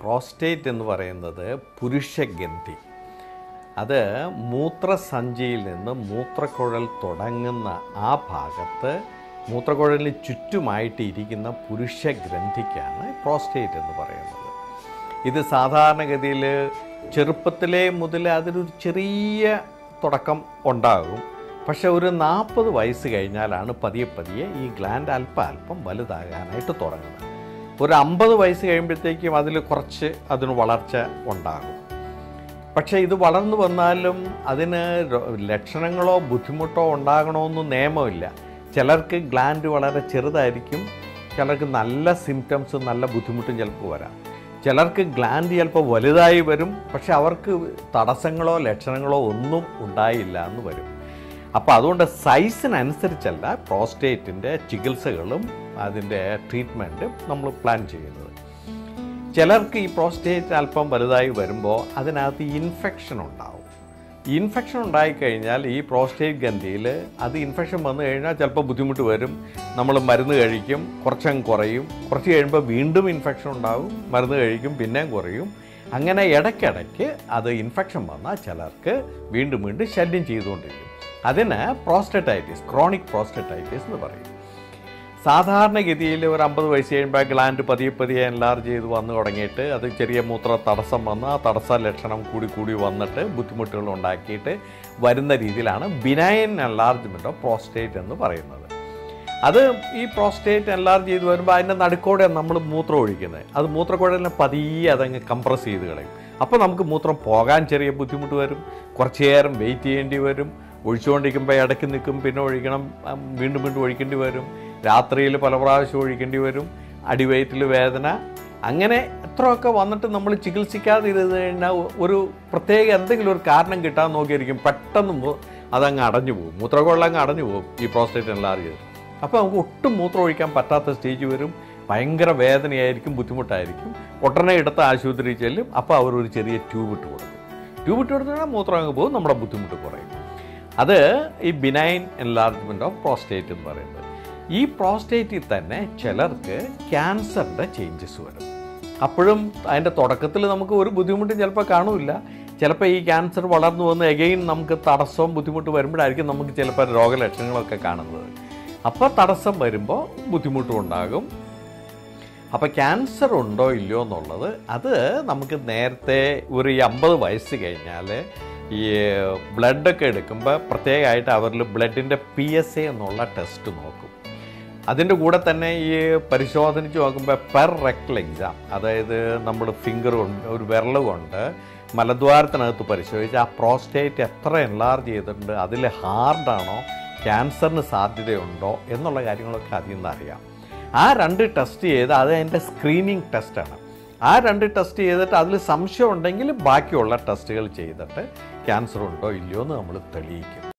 prostate എന്ന് പറയുന്നത് പുരുഷഗ്രന്ഥി അത് മൂത്രസഞ്ചിയിൽ നിന്ന് മൂത്രക്കുഴൽ തുടങ്ങുന്ന ആ ഭാഗത്ത് മൂത്രക്കുഴലിന് ചുറ്റുമായിട്ട് ഇരിക്കുന്ന പുരുഷഗ്രന്ഥിക്കാണ് പ്രോസ്റ്റേറ്റ് എന്ന് പറയുന്നത് ഇത് സാധാരണഗതിയിൽ ചെറുപ്പത്തിലേ മുതൽ അതിനൊരു ചെറിയ തുടക്കം ഉണ്ടാകും പക്ഷെ ഒരു നാൽപ്പത് വയസ്സ് കഴിഞ്ഞാലാണ് പതിയെ പതിയെ ഈ ഗ്ലാൻഡ് അല്പം അല്പം വലുതാകാനായിട്ട് തുടങ്ങുന്നത് ഒരു അമ്പത് വയസ്സ് കഴിയുമ്പോഴത്തേക്കും അതിൽ കുറച്ച് അതിന് വളർച്ച ഉണ്ടാകും പക്ഷേ ഇത് വളർന്നു വന്നാലും അതിന് രോ- ലക്ഷണങ്ങളോ ബുദ്ധിമുട്ടോ ഉണ്ടാകണമെന്നും നിയമമില്ല ചിലർക്ക് ഗ്ലാൻഡ് വളരെ ചെറുതായിരിക്കും ചിലർക്ക് നല്ല സിംറ്റംസും നല്ല ബുദ്ധിമുട്ടും ചിലപ്പോൾ വരാം ചിലർക്ക് ഗ്ലാൻഡ് ചിലപ്പോൾ വലുതായി വരും പക്ഷെ അവർക്ക് തടസ്സങ്ങളോ ലക്ഷണങ്ങളോ ഒന്നും ഉണ്ടായില്ല എന്ന് വരും അപ്പോൾ അതുകൊണ്ട് സൈസിനനുസരിച്ചല്ല പ്രോസ്റ്റേറ്റിൻ്റെ ചികിത്സകളും അതിൻ്റെ ട്രീറ്റ്മെൻറ്റും നമ്മൾ പ്ലാൻ ചെയ്യുന്നത് ചിലർക്ക് ഈ പ്രോസ്റ്റേറ്റ് അല്പം വലുതായി വരുമ്പോൾ അതിനകത്ത് ഇൻഫെക്ഷൻ ഉണ്ടാവും ഇൻഫെക്ഷൻ ഉണ്ടായിക്കഴിഞ്ഞാൽ ഈ പ്രോസ്റ്റേറ്റ് ഗന്ധിയിൽ അത് ഇൻഫെക്ഷൻ വന്നു കഴിഞ്ഞാൽ ചിലപ്പോൾ ബുദ്ധിമുട്ട് വരും നമ്മൾ മരുന്ന് കഴിക്കും കുറച്ചങ്ങ് കുറയും കുറച്ച് കഴിയുമ്പോൾ വീണ്ടും ഇൻഫെക്ഷൻ ഉണ്ടാവും മരുന്ന് കഴിക്കും പിന്നെയും കുറയും അങ്ങനെ ഇടയ്ക്കിടയ്ക്ക് അത് ഇൻഫെക്ഷൻ വന്നാൽ ചിലർക്ക് വീണ്ടും വീണ്ടും ശല്യം ചെയ്തുകൊണ്ടിരിക്കും അതിന് പ്രോസ്റ്ററ്റൈറ്റിസ് ക്രോണിക് പ്രോസ്റ്ററ്റൈറ്റിസ് എന്ന് പറയും സാധാരണഗതിയിൽ ഒരു അമ്പത് വയസ്സ് കഴിയുമ്പോൾ ഗ്ലാൻഡ് പതിയെ പതിയെ എൻലാർജ് ചെയ്ത് വന്നു തുടങ്ങിയിട്ട് അത് ചെറിയ മൂത്ര തടസ്സം വന്ന് ആ തടസ്സ ലക്ഷണം കൂടി കൂടി വന്നിട്ട് ബുദ്ധിമുട്ടുകൾ ഉണ്ടാക്കിയിട്ട് വരുന്ന രീതിയിലാണ് ബിനൈൻ എൻലാർജ്മെൻ്റ് ഓഫ് പ്രോസ്റ്റേറ്റ് എന്ന് പറയുന്നത് അത് ഈ പ്രോസ്റ്റേറ്റ് എൻലാർജ് ചെയ്ത് വരുമ്പോൾ അതിൻ്റെ നടുക്കോടെ നമ്മൾ മൂത്രം ഒഴിക്കുന്നത് അത് മൂത്രക്കുഴലിനെ പതിയെ അതങ്ങ് കംപ്രസ് ചെയ്ത് കളയും അപ്പോൾ നമുക്ക് മൂത്രം പോകാൻ ചെറിയ ബുദ്ധിമുട്ട് വരും കുറച്ച് നേരം വെയിറ്റ് ചെയ്യേണ്ടി വരും ഒഴിച്ചുകൊണ്ടിരിക്കുമ്പോൾ ഇടയ്ക്ക് നിൽക്കും പിന്നെ ഒഴിക്കണം ഉം, വീണ്ടും വീണ്ടും ഒഴിക്കേണ്ടി വരും രാത്രിയിൽ പല പ്രാവശ്യം ഒഴിക്കേണ്ടി വരും അടിവയറ്റിൽ വേദന അങ്ങനെ എത്രയൊക്കെ വന്നിട്ട് നമ്മൾ ചികിത്സിക്കാതെ ഇരുന്ന് കഴിഞ്ഞാൽ ഒരു പ്രത്യേക എന്തെങ്കിലും ഒരു കാരണം കിട്ടാൻ നോക്കിയായിരിക്കും പെട്ടെന്ന് മു- അതങ്ങ് അടഞ്ഞു പോകും മൂത്രക്കൊള്ള അങ്ങ് അടഞ്ഞു പോകും ഈ പ്രോസ്റ്റേറ്റ് എൻലാർജ് ചെയ്ത് അപ്പോൾ നമുക്ക് ഒട്ടും മൂത്രം ഒഴിക്കാൻ പറ്റാത്ത സ്റ്റേജ് വരും ഭയങ്കര വേദനയായിരിക്കും ബുദ്ധിമുട്ടായിരിക്കും ഉടനെ എടുത്ത ആശുപത്രിയിൽ ചെല്ലും അപ്പോൾ അവർ ഒരു ചെറിയ ട്യൂബ് ഇട്ട് കൊടുക്കും ട്യൂബ് ഇട്ട് കൊടുത്താൽ മൂത്രം അങ്ങ് പോകും നമ്മുടെ ബുദ്ധിമുട്ട് കുറയും അത് ഈ ബിനൈൻ എൻലാർജ്മെൻറ്റ് ഓഫ് പ്രോസ്റ്റേറ്റ് എന്ന് പറയുന്നത് ഈ പ്രോസ്റ്റേറ്റിൽ തന്നെ ചിലർക്ക് ക്യാൻസറിൻ്റെ ചേഞ്ചസ് വരും അപ്പോഴും അതിൻ്റെ തുടക്കത്തിൽ നമുക്ക് ഒരു ബുദ്ധിമുട്ടും ചിലപ്പോൾ കാണില്ല ചിലപ്പോൾ ഈ ക്യാൻസർ വളർന്നു വന്ന് എഗെയിൻ നമുക്ക് തടസ്സവും ബുദ്ധിമുട്ട് വരുമ്പോഴായിരിക്കും നമുക്ക് ചിലപ്പോൾ രോഗലക്ഷണങ്ങളൊക്കെ കാണുന്നത് അപ്പോൾ തടസ്സം വരുമ്പോൾ ബുദ്ധിമുട്ടും ഉണ്ടാകും അപ്പോൾ ക്യാൻസർ ഉണ്ടോ ഇല്ലയോ എന്നുള്ളത് അത് നമുക്ക് നേരത്തെ ഒരു ഈ അമ്പത് വയസ്സ് കഴിഞ്ഞാൽ ഈ ബ്ലഡൊക്കെ എടുക്കുമ്പോൾ പ്രത്യേകമായിട്ട് അവരിൽ ബ്ലഡിൻ്റെ പി എസ് എ എന്നുള്ള ടെസ്റ്റ് നോക്കും അതിൻ്റെ കൂടെ തന്നെ ഈ പരിശോധനിച്ച് നോക്കുമ്പോൾ പെർ റെക്ടൽ എക്സാം അതായത് നമ്മൾ ഫിംഗർ കൊണ്ട് ഒരു വിരൽ കൊണ്ട് മലദ്വാരത്തിനകത്ത് പരിശോധിച്ച് ആ പ്രോസ്റ്റേറ്റ് എത്ര എൻലാർജ് ചെയ്തിട്ടുണ്ട് അതിൽ ഹാർഡാണോ ക്യാൻസറിന് സാധ്യതയുണ്ടോ എന്നുള്ള കാര്യങ്ങളൊക്കെ അതിൽ നിന്ന് അറിയാം ആ രണ്ട് ടെസ്റ്റ് ചെയ്ത് അത് അതിൻ്റെ സ്ക്രീനിങ് ടെസ്റ്റാണ് ആ രണ്ട് ടെസ്റ്റ് ചെയ്തിട്ട് അതിൽ സംശയം ഉണ്ടെങ്കിൽ ബാക്കിയുള്ള ടെസ്റ്റുകൾ ചെയ്തിട്ട് ക്യാൻസർ ഉണ്ടോ ഇല്ലയോ എന്ന് നമ്മൾ തെളിയിക്കും